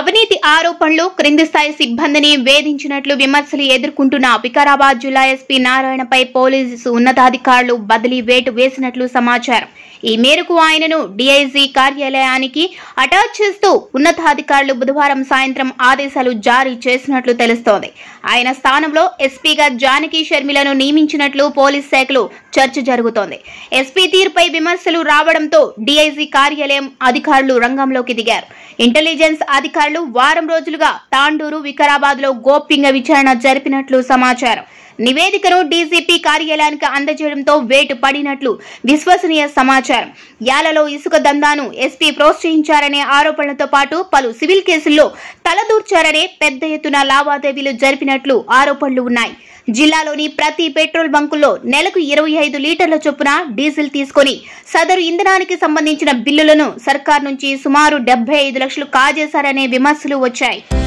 అవినీతి ఆరోపణలు క్రింది స్థాయి సిబ్బందిని వేధించినట్లు విమర్శలు ఎదుర్కొంటున్న వికారాబాద్ జిల్లా ఎస్పీ నారాయణపై పోలీసు ఉన్నతాధికారులు బదిలీ వేటు వేసినట్లు సమాచారం ఈ మేరకు ఆయనను డీఐజీ కార్యాలయానికి అటాచ్ చేస్తూ ఉన్నతాధికారులు బుధవారం సాయంత్రం ఆదేశాలు జారీ చేసినట్లు తెలుస్తోంది ఆయన స్థానంలో ఎస్పీగా జానకి షర్మిలను నియమించినట్లు పోలీస్ శాఖలో చర్చ జరుగుతోంది ఎస్పీ తీరుపై విమర్శలు రావడంతో డీఐజీ కార్యాలయం అధికారులు రంగంలోకి దిగారు ఇంటెలిజెన్స్ అధికారులు వారం రోజులుగా తాండూరు వికారాబాద్ లో గోప్యంగా విచారణ జరిపినట్లు సమాచారం నివేదికను డీజీపీ కార్యాలయానికి అందజేయడంతో వేటు పడినట్లు విశ్వసనీయ సమాచారం యాలలో ఇసుక దందాను ఎస్పీ ప్రోత్సహించారనే ఆరోపణలతో పాటు పలు సివిల్ కేసుల్లో తలదూర్చారనే పెద్ద ఎత్తున లావాదేవీలు జరిపినట్లు ఆరోపణలు ఉన్నాయి జిల్లాలోని ప్రతి పెట్రోల్ బంకుల్లో నెలకు ఇరవై ఐదు లీటర్ల చొప్పున డీజిల్ తీసుకొని సదరు ఇంధనానికి సంబంధించిన బిల్లులను సర్కార్ నుంచి సుమారు డెబ్బై ఐదు లక్షలు కాజేశారనే విమర్శలు వచ్చాయి